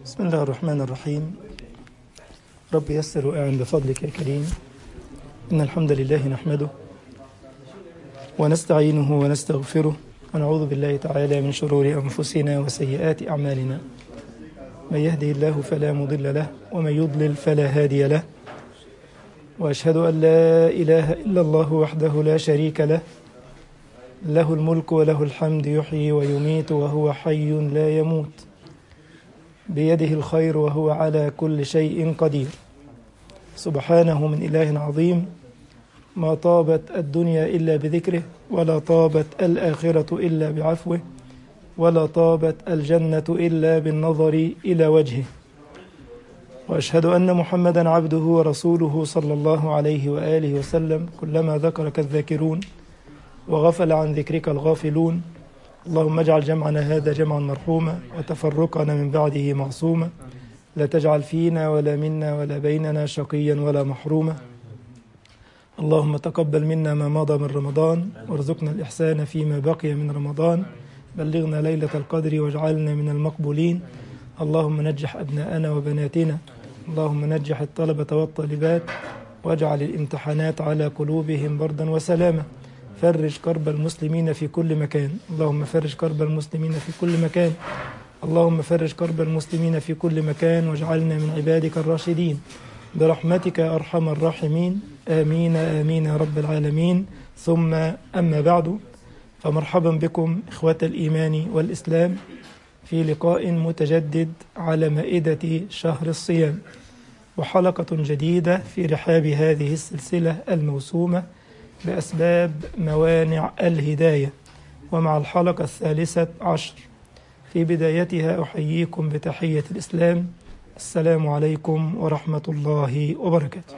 بسم الله الرحمن الرحيم رب يسر وأعن بفضلك يا كريم إن الحمد لله نحمده ونستعينه ونستغفره ونعوذ بالله تعالى من شرور أنفسنا وسيئات أعمالنا من يهده الله فلا مضل له ومن يضلل فلا هادي له وأشهد أن لا إله إلا الله وحده لا شريك له له الملك وله الحمد يحيي ويميت وهو حي لا يموت بيده الخير وهو على كل شيء قدير سبحانه من إله عظيم ما طابت الدنيا إلا بذكره ولا طابت الآخرة إلا بعفوه ولا طابت الجنة إلا بالنظر إلى وجهه وأشهد أن محمدا عبده ورسوله صلى الله عليه وآله وسلم كلما ذكرك الذاكرون وغفل عن ذكرك الغافلون اللهم اجعل جمعنا هذا جمعا مرحوما وتفرقنا من بعده معصوما لا تجعل فينا ولا منا ولا بيننا شقيا ولا محروما اللهم تقبل منا ما مضى من رمضان وارزقنا الإحسان فيما بقي من رمضان بلغنا ليلة القدر واجعلنا من المقبولين اللهم نجح أبناءنا وبناتنا اللهم نجح الطلبة والطالبات واجعل الامتحانات على قلوبهم بردا وسلاما فرج كرب المسلمين في كل مكان اللهم فرج كرب المسلمين في كل مكان اللهم فرج كرب المسلمين في كل مكان واجعلنا من عبادك الراشدين برحمتك يا أرحم الراحمين آمين آمين يا رب العالمين ثم أما بعد فمرحبا بكم إخوة الإيمان والإسلام في لقاء متجدد على مائدة شهر الصيام وحلقة جديدة في رحاب هذه السلسلة الموسومة بأسباب موانع الهداية ومع الحلقة الثالثة عشر في بدايتها أحييكم بتحية الإسلام السلام عليكم ورحمة الله وبركاته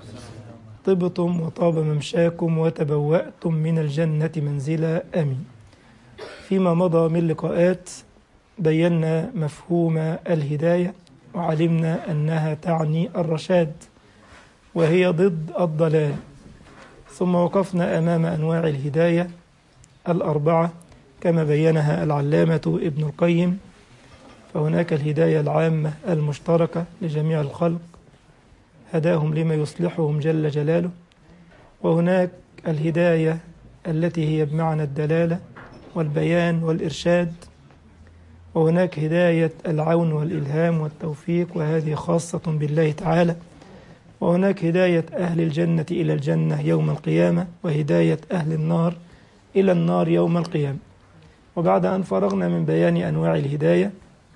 طبتم وطاب ممشاكم وتبوأتم من الجنة منزلا آمين فيما مضى من لقاءات بينا مفهوم الهداية وعلمنا أنها تعني الرشاد وهي ضد الضلال ثم وقفنا أمام أنواع الهداية الأربعة كما بينها العلامة ابن القيم فهناك الهداية العامة المشتركة لجميع الخلق هداهم لما يصلحهم جل جلاله وهناك الهداية التي هي بمعنى الدلالة والبيان والإرشاد وهناك هداية العون والإلهام والتوفيق وهذه خاصة بالله تعالى وهناك هداية أهل الجنة إلى الجنة يوم القيامة وهداية أهل النار إلى النار يوم القيامة وبعد أن فرغنا من بيان أنواع الهداية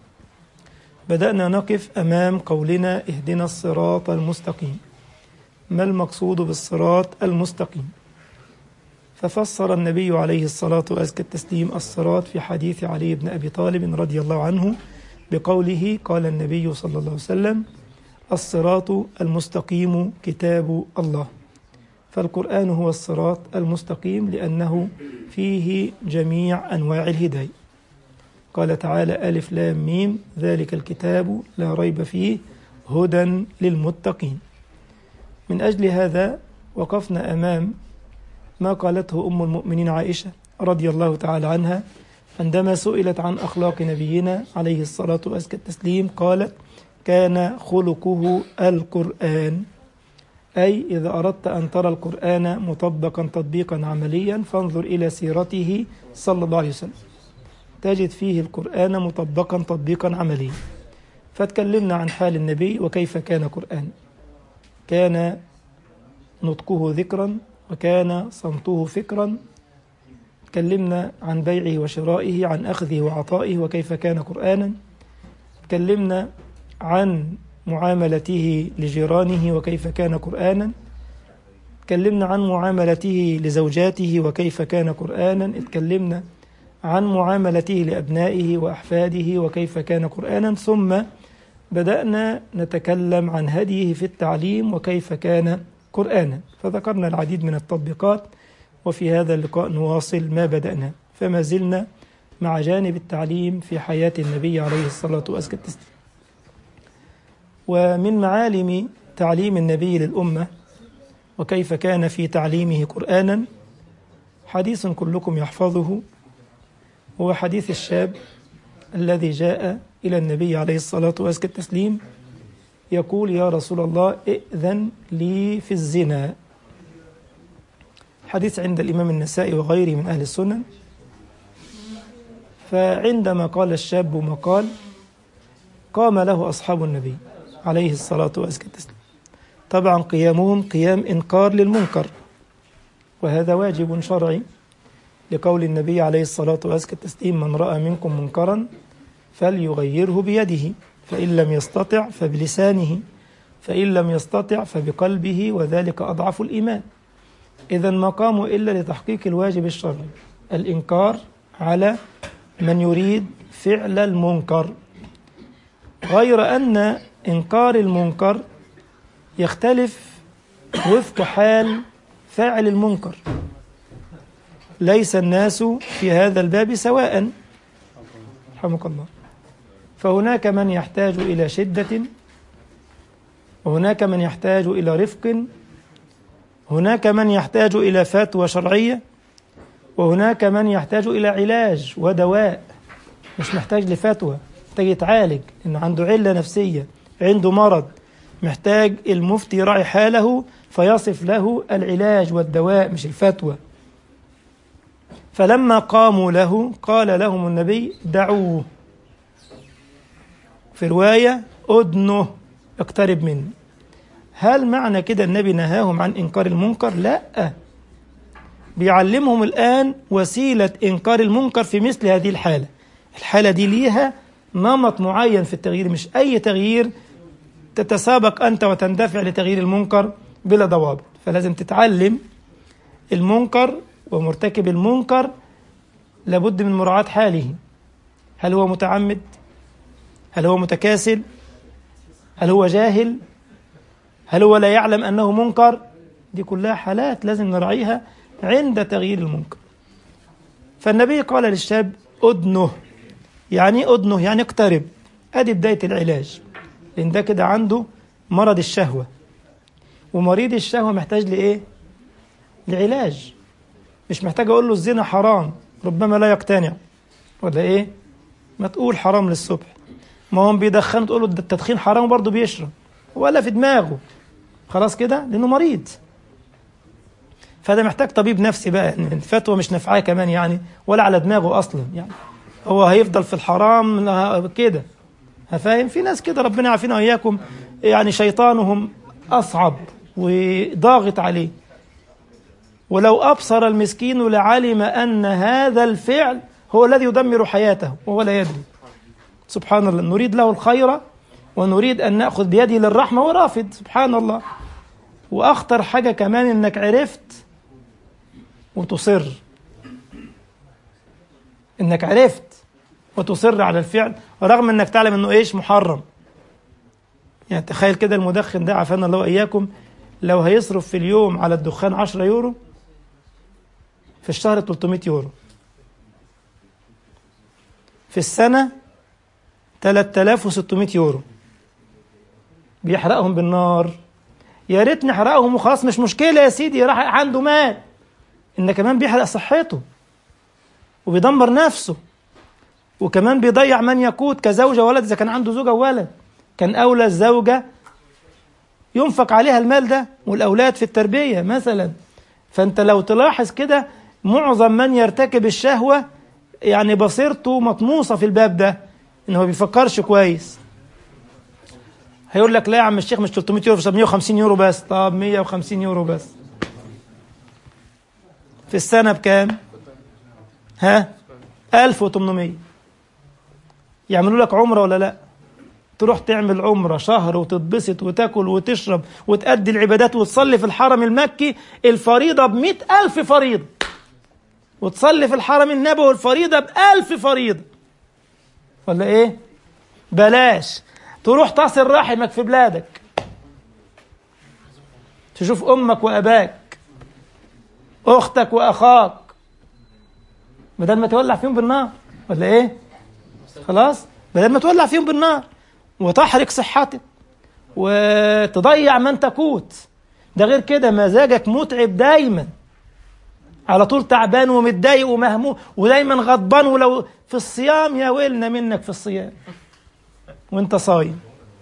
بدأنا نقف أمام قولنا اهدنا الصراط المستقيم ما المقصود بالصراط المستقيم ففسر النبي عليه الصلاة وأزكى التسليم الصراط في حديث علي بن أبي طالب رضي الله عنه بقوله قال النبي صلى الله عليه وسلم الصراط المستقيم كتاب الله فالقرآن هو الصراط المستقيم لأنه فيه جميع أنواع الهداية قال تعالى ألف لام ميم ذلك الكتاب لا ريب فيه هدى للمتقين من أجل هذا وقفنا أمام ما قالته أم المؤمنين عائشة رضي الله تعالى عنها عندما سئلت عن أخلاق نبينا عليه الصلاة وأزكى التسليم قالت كان خلقه القرآن أي إذا أردت أن ترى القرآن مطبقا تطبيقا عمليا فانظر إلى سيرته صلى الله عليه وسلم تجد فيه القرآن مطبقا تطبيقا عمليا فتكلمنا عن حال النبي وكيف كان قرآن كان نطقه ذكرا وكان صمته فكرا تكلمنا عن بيعه وشرائه عن أخذه وعطائه وكيف كان قرآنا تكلمنا عن معاملته لجيرانه وكيف كان قرآنا تكلمنا عن معاملته لزوجاته وكيف كان قرآنا اتكلمنا عن معاملته لأبنائه وأحفاده وكيف كان قرآنا ثم بدأنا نتكلم عن هديه في التعليم وكيف كان قرآنا فذكرنا العديد من التطبيقات وفي هذا اللقاء نواصل ما بدأنا فما زلنا مع جانب التعليم في حياة النبي عليه الصلاة والسلام ومن معالم تعليم النبي للأمة وكيف كان في تعليمه قرآنا حديث كلكم يحفظه هو حديث الشاب الذي جاء إلى النبي عليه الصلاة وأزكى التسليم يقول يا رسول الله ائذن لي في الزنا حديث عند الإمام النسائي وغيره من أهل السنن فعندما قال الشاب ما قال قام له أصحاب النبي عليه الصلاة وأزكى التسليم طبعا قيامهم قيام إنكار للمنكر وهذا واجب شرعي لقول النبي عليه الصلاة وأزكى التسليم من رأى منكم منكرا فليغيره بيده فإن لم يستطع فبلسانه فإن لم يستطع فبقلبه وذلك أضعف الإيمان إذا ما قاموا إلا لتحقيق الواجب الشرعي الإنكار على من يريد فعل المنكر غير أن إنكار المنكر يختلف وفق حال فاعل المنكر ليس الناس في هذا الباب سواء رحمك الله فهناك من يحتاج إلى شدة وهناك من يحتاج إلى رفق هناك من يحتاج إلى فتوى شرعية وهناك من يحتاج إلى علاج ودواء مش محتاج لفتوى محتاج يتعالج إنه عنده علة نفسية عنده مرض محتاج المفتي يراعي حاله فيصف له العلاج والدواء مش الفتوى فلما قاموا له قال لهم النبي دعوه في رواية أدنه اقترب مني هل معنى كده النبي نهاهم عن إنكار المنكر؟ لا بيعلمهم الآن وسيلة إنكار المنكر في مثل هذه الحالة الحالة دي ليها نمط معين في التغيير مش أي تغيير تتسابق أنت وتندفع لتغيير المنكر بلا ضوابط فلازم تتعلم المنكر ومرتكب المنكر لابد من مراعاة حاله هل هو متعمد هل هو متكاسل هل هو جاهل هل هو لا يعلم أنه منكر دي كلها حالات لازم نراعيها عند تغيير المنكر فالنبي قال للشاب أدنه يعني أدنه يعني اقترب أدي بداية العلاج لأن ده كده عنده مرض الشهوة ومريض الشهوة محتاج لإيه؟ لعلاج مش محتاج أقول له الزنا حرام ربما لا يقتنع ولا إيه؟ ما تقول حرام للصبح ما هم بيدخن تقول له التدخين حرام برضه بيشرب ولا في دماغه خلاص كده لأنه مريض فده محتاج طبيب نفسي بقى يعني الفتوى مش نافعاه كمان يعني ولا على دماغه أصلا يعني هو هيفضل في الحرام كده فاهم في ناس كده ربنا يعافينا وإياكم يعني شيطانهم أصعب وضاغط عليه ولو أبصر المسكين لعلم أن هذا الفعل هو الذي يدمر حياته وهو لا يدري سبحان الله نريد له الخير ونريد أن نأخذ بيده للرحمة ورافض سبحان الله وأخطر حاجة كمان إنك عرفت وتصر إنك عرفت وتصر على الفعل رغم إنك تعلم إنه إيش محرم يعني تخيل كده المدخن ده عافانا الله وإياكم لو هيصرف في اليوم على الدخان 10 يورو في الشهر 300 يورو في السنة 3600 يورو بيحرقهم بالنار يا ريت نحرقهم وخلاص مش مشكلة يا سيدي راح عنده مال إن كمان بيحرق صحته وبيدمر نفسه وكمان بيضيع من يقود كزوجة ولد إذا كان عنده زوجة وولد كان أولى الزوجة ينفق عليها المال ده والأولاد في التربية مثلا فأنت لو تلاحظ كده معظم من يرتكب الشهوة يعني بصيرته مطموسة في الباب ده إنه ما بيفكرش كويس هيقول لك لا يا عم الشيخ مش 300 يورو 150 يورو بس طب 150 يورو بس في السنة بكام؟ ها؟ 1800 يعملوا لك عمرة ولا لا؟ تروح تعمل عمرة شهر وتتبسط وتاكل وتشرب وتأدي العبادات وتصلي في الحرم المكي الفريضة بمئة ألف فريضة وتصلي في الحرم النبوي الفريضة بألف فريضة ولا إيه؟ بلاش تروح تصل رحمك في بلادك تشوف أمك وأباك أختك وأخاك بدل ما تولع فيهم بالنار ولا إيه؟ خلاص؟ بدل ما تولع فيهم بالنار وتحرق صحتك وتضيع من تقوت ده غير كده مزاجك متعب دايما على طول تعبان ومتضايق ومهموم ودايما غضبان ولو في الصيام يا ويلنا منك في الصيام وانت صايم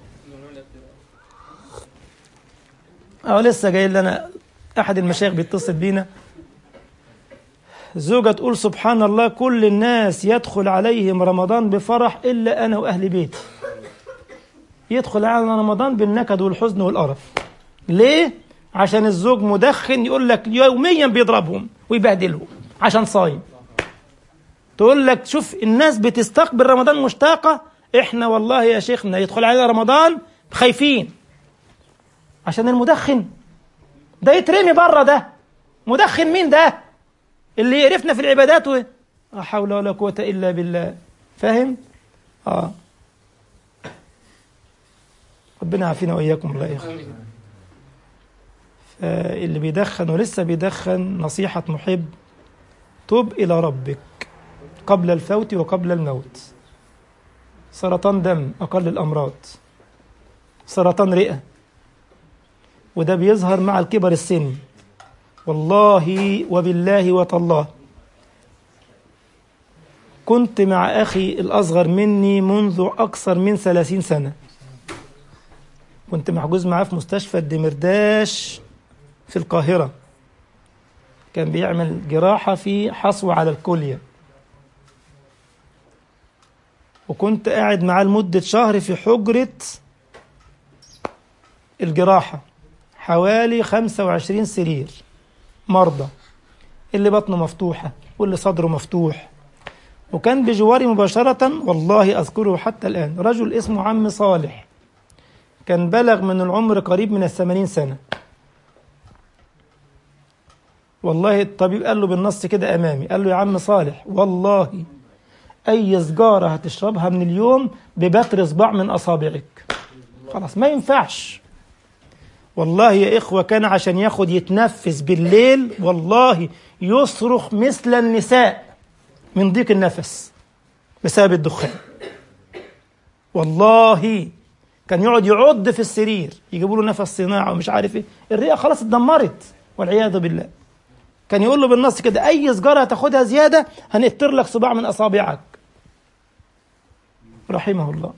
اه لسه جاي لنا احد المشايخ بيتصل بينا زوجة تقول سبحان الله كل الناس يدخل عليهم رمضان بفرح إلا أنا وأهل بيتي يدخل على رمضان بالنكد والحزن والقرف ليه؟ عشان الزوج مدخن يقول لك يوميا بيضربهم ويبهدلهم عشان صايم تقول لك شوف الناس بتستقبل رمضان مشتاقة احنا والله يا شيخنا يدخل علينا رمضان خايفين عشان المدخن ده يترمي بره ده مدخن مين ده اللي يقرفنا في العبادات و... لا حول ولا قوة إلا بالله فاهم؟ اه ربنا يعافينا وإياكم الله يخير فاللي بيدخن ولسه بيدخن نصيحة محب توب إلى ربك قبل الفوت وقبل الموت سرطان دم أقل الأمراض سرطان رئة وده بيظهر مع الكبر السن والله وبالله وتالله كنت مع أخي الأصغر مني منذ أكثر من ثلاثين سنة كنت محجوز معاه في مستشفى الدمرداش في القاهرة كان بيعمل جراحة في حصوة على الكلية وكنت قاعد معاه لمدة شهر في حجرة الجراحة حوالي 25 سرير مرضى اللي بطنه مفتوحة واللي صدره مفتوح وكان بجواري مباشرة والله أذكره حتى الآن رجل اسمه عم صالح كان بلغ من العمر قريب من الثمانين سنة والله الطبيب قال له بالنص كده أمامي قال له يا عم صالح والله أي سجارة هتشربها من اليوم ببتر صباع من أصابعك خلاص ما ينفعش والله يا إخوة كان عشان ياخد يتنفس بالليل والله يصرخ مثل النساء من ضيق النفس بسبب الدخان والله كان يقعد يعض في السرير يجيبوا له نفس صناعة ومش عارف ايه الرئة خلاص اتدمرت والعياذ بالله كان يقول له بالنص كده أي سجارة هتاخدها زيادة هنقتر لك صباع من أصابعك رحمه الله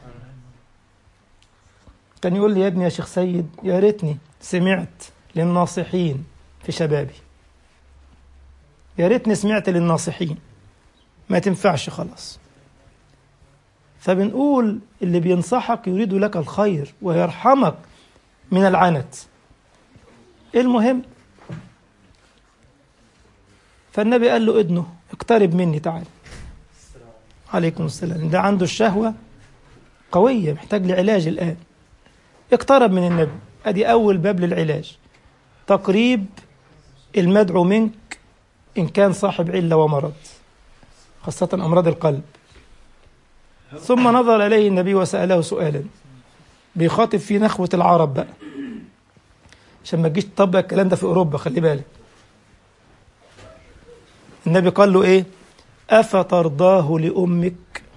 كان يقول لي يا ابني يا شيخ سيد يا ريتني سمعت للناصحين في شبابي يا ريتني سمعت للناصحين ما تنفعش خلاص فبنقول اللي بينصحك يريد لك الخير ويرحمك من العنت المهم فالنبي قال له ادنه اقترب مني تعال عليكم السلام ده عنده الشهوة قوية محتاج لعلاج الآن اقترب من النبي ادي اول باب للعلاج تقريب المدعو منك ان كان صاحب عله ومرض خاصه امراض القلب ثم نظر اليه النبي وساله سؤالا بيخاطب فيه نخوه العرب بقى عشان ما تجيش تطبق الكلام ده في اوروبا خلي بالك النبي قال له ايه افترضاه لامك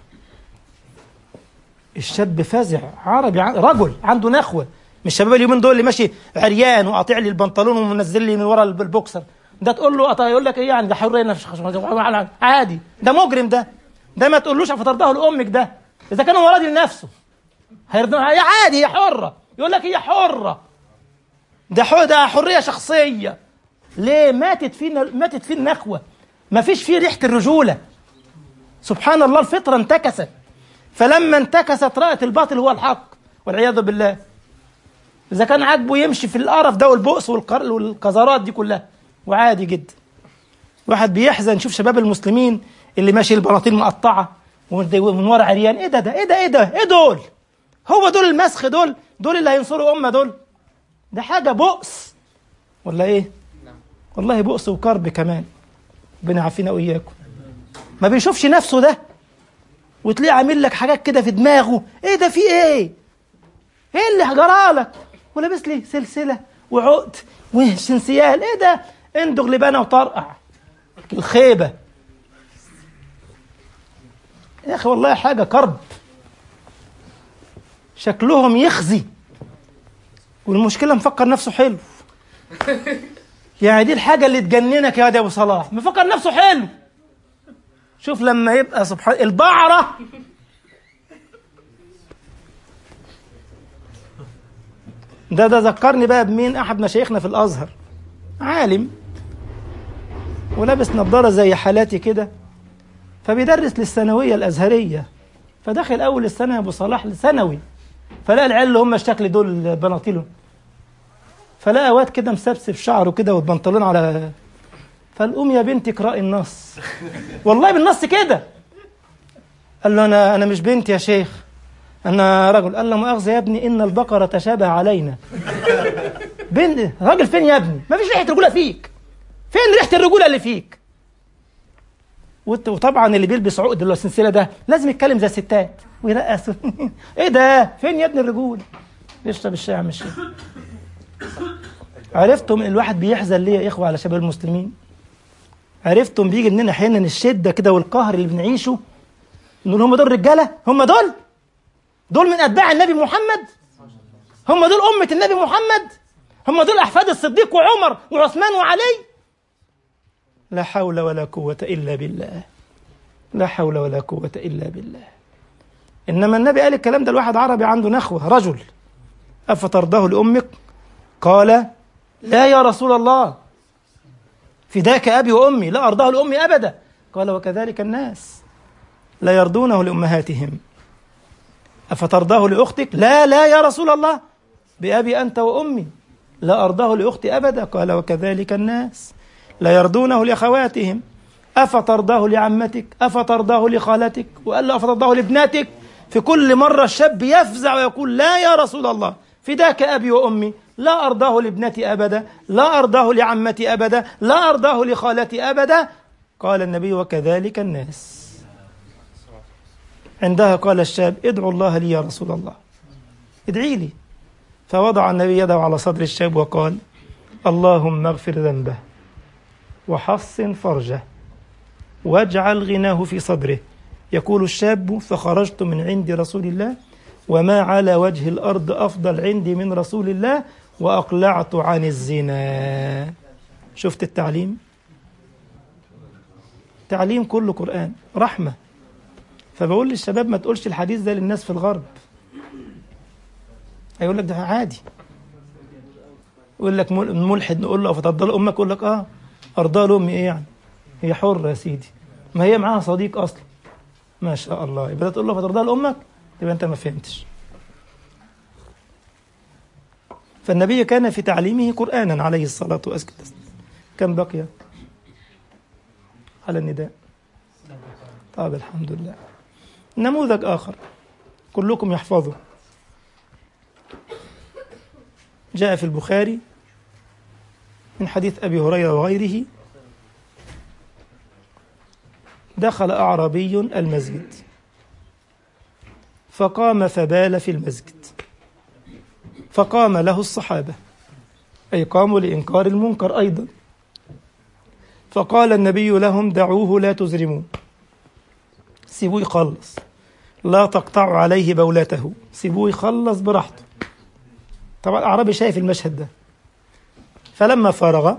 الشاب فزع عربي رجل عنده نخوه مش شباب اليومين دول اللي ماشي عريان وقاطع لي البنطلون ومنزل لي من ورا البوكسر ده تقول له يقول لك ايه يعني ده حريه عادي ده مجرم ده ده ما تقولوش فترضاه لامك ده اذا كان هو راضي لنفسه هيرضى هي عادي هي حره يقول لك هي حره ده حر ده حريه شخصيه ليه ماتت فيه ماتت فيه النخوه ما فيش فيه ريحه الرجوله سبحان الله الفطره انتكست فلما انتكست رأت الباطل هو الحق والعياذ بالله إذا كان عاجبه يمشي في القرف ده والبؤس والقذرات دي كلها وعادي جدا واحد بيحزن يشوف شباب المسلمين اللي ماشي البناطيل مقطعة ومن ورا عريان ايه ده ده ايه ده ايه ده ايه دول هو دول المسخ دول دول اللي هينصروا أمة دول ده حاجة بؤس ولا ايه والله بؤس وكرب كمان ربنا يعافينا وإياكم ما بيشوفش نفسه ده وتلاقيه عامل لك حاجات كده في دماغه ايه ده في ايه ايه اللي جرالك ولابس لي سلسله وعقد وسنسيال ايه ده اندغ لبانه وطرقع الخيبه يا اخي والله حاجه كرب شكلهم يخزي والمشكله مفكر نفسه حلو يعني دي الحاجة اللي تجننك يا واد يا أبو صلاح مفكر نفسه حلو شوف لما يبقى سبحان البعرة ده ده ذكرني بقى بمين أحد مشايخنا في الأزهر عالم ولابس نظارة زي حالاتي كده فبيدرس للثانوية الأزهرية فدخل أول السنة يا أبو صلاح ثانوي فلقى العيال اللي هم الشكل دول بناطيلهم فلقى واد كده مسبسب شعره كده والبنطلون على فقال قوم يا بنتي اقرأي النص والله بالنص كده قال له انا انا مش بنت يا شيخ انا رجل قال له مؤاخذه يا ابني ان البقره تشابه علينا بنت راجل فين يا ابني ما فيش ريحه رجوله فيك فين ريحه الرجوله اللي فيك وت- وطبعا اللي بيلبس عقد اللي هو السلسله ده لازم يتكلم زي الستات ويرقص ايه ده فين يا ابني الرجول يشرب الشاي يا عم الشيخ عرفتم ان الواحد بيحزن ليه يا اخوه على شباب المسلمين عرفتم بيجي مننا احيانا الشده كده والقهر اللي بنعيشه نقول هم دول رجاله هم دول دول من اتباع النبي محمد هم دول امه النبي محمد هم دول احفاد الصديق وعمر وعثمان وعلي لا حول ولا قوه الا بالله لا حول ولا قوه الا بالله انما النبي قال الكلام ده لواحد عربي عنده نخوه رجل افترضاه لامك قال لا يا رسول الله فداك أبي وأمي لا أرضاه لأمي أبدا قال وكذلك الناس لا يرضونه لأمهاتهم أفترضاه لأختك لا لا يا رسول الله بأبي أنت وأمي لا أرضاه لأختي أبدا قال وكذلك الناس لا يرضونه لأخواتهم أفترضاه لعمتك أفترضاه لخالتك وقال له أفترضاه لابنتك في كل مرة الشاب يفزع ويقول لا يا رسول الله فداك أبي وأمي لا أرضاه لابنتي أبدا لا أرضاه لعمتي أبدا لا أرضاه لخالتي أبدا قال النبي وكذلك الناس عندها قال الشاب ادعو الله لي يا رسول الله ادعي لي فوضع النبي يده على صدر الشاب وقال اللهم اغفر ذنبه وحصن فرجه واجعل غناه في صدره يقول الشاب فخرجت من عند رسول الله وما على وجه الأرض أفضل عندي من رسول الله وأقلعت عن الزنا شفت التعليم تعليم كله قرآن رحمة فبقول للشباب ما تقولش الحديث ده للناس في الغرب هيقول لك ده عادي يقول لك مل- ملحد نقول له أفتضل أمك يقول لك آه أرضى لأمي إيه يعني هي حرة يا سيدي ما هي معاها صديق أصلا ما شاء الله يبقى تقول له فترضى لأمك يبقى أنت ما فهمتش فالنبي كان في تعليمه قرآنا عليه الصلاة والسلام كم بقي على النداء طيب الحمد لله نموذج آخر كلكم يحفظه جاء في البخاري من حديث أبي هريرة وغيره دخل أعرابي المسجد فقام فبال في المسجد فقام له الصحابة أي قاموا لإنكار المنكر أيضا فقال النبي لهم دعوه لا تزرموا سيبوه يخلص لا تقطعوا عليه بولته سيبوه يخلص براحته طبعا الأعرابي شايف المشهد ده فلما فرغ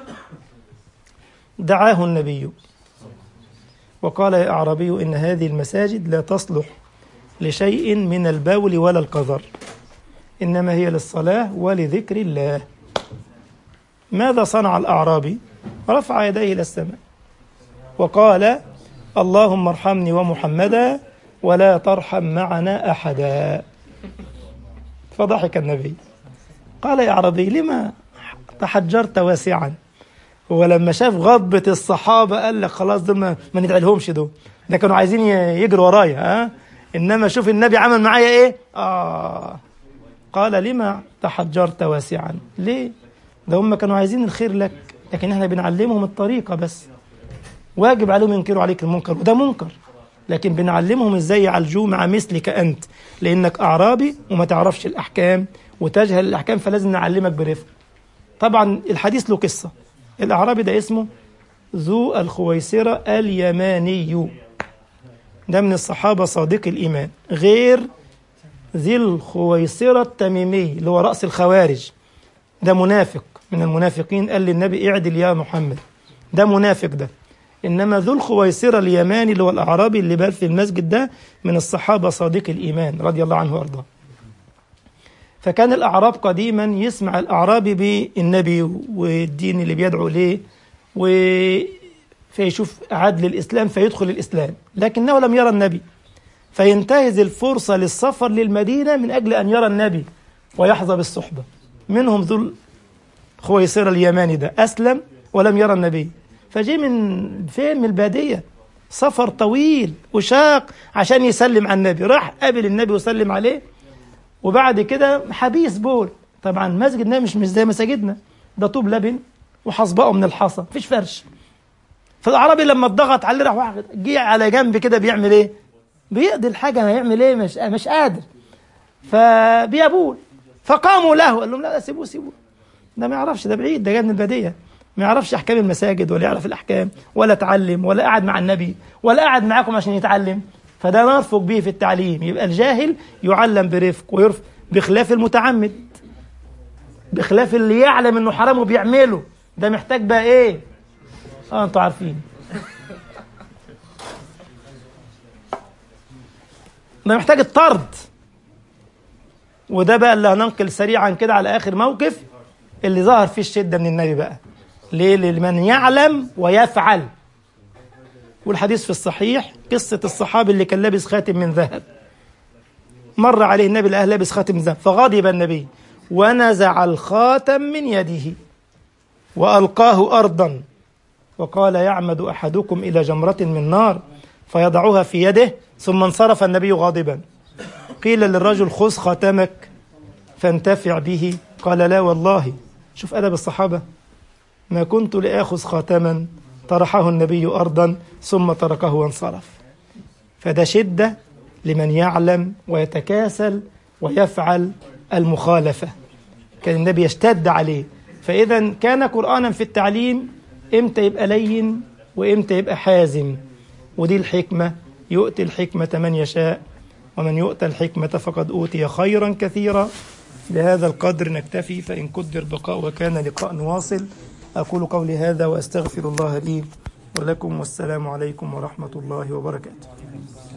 دعاه النبي وقال يا أعرابي إن هذه المساجد لا تصلح لشيء من البول ولا القذر إنما هي للصلاة ولذكر الله ماذا صنع الأعرابي رفع يديه إلى السماء وقال اللهم ارحمني ومحمدا ولا ترحم معنا أحدا فضحك النبي قال يا عربي لما تحجرت واسعا هو لما شاف غضبة الصحابة قال لك خلاص دول ما, ما ندعي لهمش دول ده كانوا عايزين ي- يجروا ورايا ها انما شوف النبي عمل معايا ايه اه قال لما تحجرت واسعا ليه ده هم كانوا عايزين الخير لك لكن احنا بنعلمهم الطريقة بس واجب عليهم ينكروا عليك المنكر وده منكر لكن بنعلمهم ازاي يعالجوه مع مثلك انت لانك اعرابي وما تعرفش الاحكام وتجهل الاحكام فلازم نعلمك برفق طبعا الحديث له قصه الاعرابي ده اسمه ذو الخويسره اليماني ده من الصحابه صادق الايمان غير ذي الخويسره التميمي اللي هو راس الخوارج ده منافق من المنافقين قال للنبي اعدل يا محمد ده منافق ده إنما ذو الخويصرة اليماني اللي هو الأعرابي اللي بال في المسجد ده من الصحابة صادق الإيمان رضي الله عنه وأرضاه فكان الأعراب قديما يسمع الأعرابي بالنبي والدين اللي بيدعو ليه و فيشوف عدل الإسلام فيدخل الإسلام لكنه لم يرى النبي فينتهز الفرصة للسفر للمدينة من أجل أن يرى النبي ويحظى بالصحبة منهم ذو خويصرة اليماني ده أسلم ولم يرى النبي فجي من فين من البادية سفر طويل وشاق عشان يسلم على النبي راح قابل النبي وسلم عليه وبعد كده حبيس بول طبعا مسجد النبي مش مش زي مساجدنا ده طوب لبن وحصبقه من الحصى مفيش فرش فالعربي لما اتضغط عليه راح واحد جه على جنب كده بيعمل ايه؟ بيقضي الحاجه هيعمل ايه؟ مش مش قادر فبيبول فقاموا له قال لهم لا لا سيبوه سيبوه ده ما يعرفش ده بعيد ده جاي من الباديه ما يعرفش احكام المساجد ولا يعرف الاحكام ولا اتعلم ولا قعد مع النبي ولا قعد معاكم عشان يتعلم فده نرفق به في التعليم يبقى الجاهل يعلم برفق ويرفق بخلاف المتعمد بخلاف اللي يعلم انه حرام وبيعمله ده محتاج بقى ايه اه انتوا عارفين ده محتاج الطرد وده بقى اللي هننقل سريعا كده على اخر موقف اللي ظهر فيه الشده من النبي بقى ليه لمن يعلم ويفعل والحديث في الصحيح قصة الصحابي اللي كان لابس خاتم من ذهب مر عليه النبي الأهل لابس خاتم من ذهب فغضب النبي ونزع الخاتم من يده وألقاه أرضا وقال يعمد أحدكم إلى جمرة من نار فيضعها في يده ثم انصرف النبي غاضبا قيل للرجل خذ خاتمك فانتفع به قال لا والله شوف أدب الصحابة ما كنت لآخذ خاتما طرحه النبي أرضا ثم تركه وانصرف فده شدة لمن يعلم ويتكاسل ويفعل المخالفة كان النبي يشتد عليه فإذا كان قرآنا في التعليم إمتى يبقى لين وإمتى يبقى حازم ودي الحكمة يؤتي الحكمة من يشاء ومن يؤتى الحكمة فقد أوتي خيرا كثيرا بهذا القدر نكتفي فإن قدر بقاء وكان لقاء واصل أقول قولي هذا وأستغفر الله لي ولكم والسلام عليكم ورحمة الله وبركاته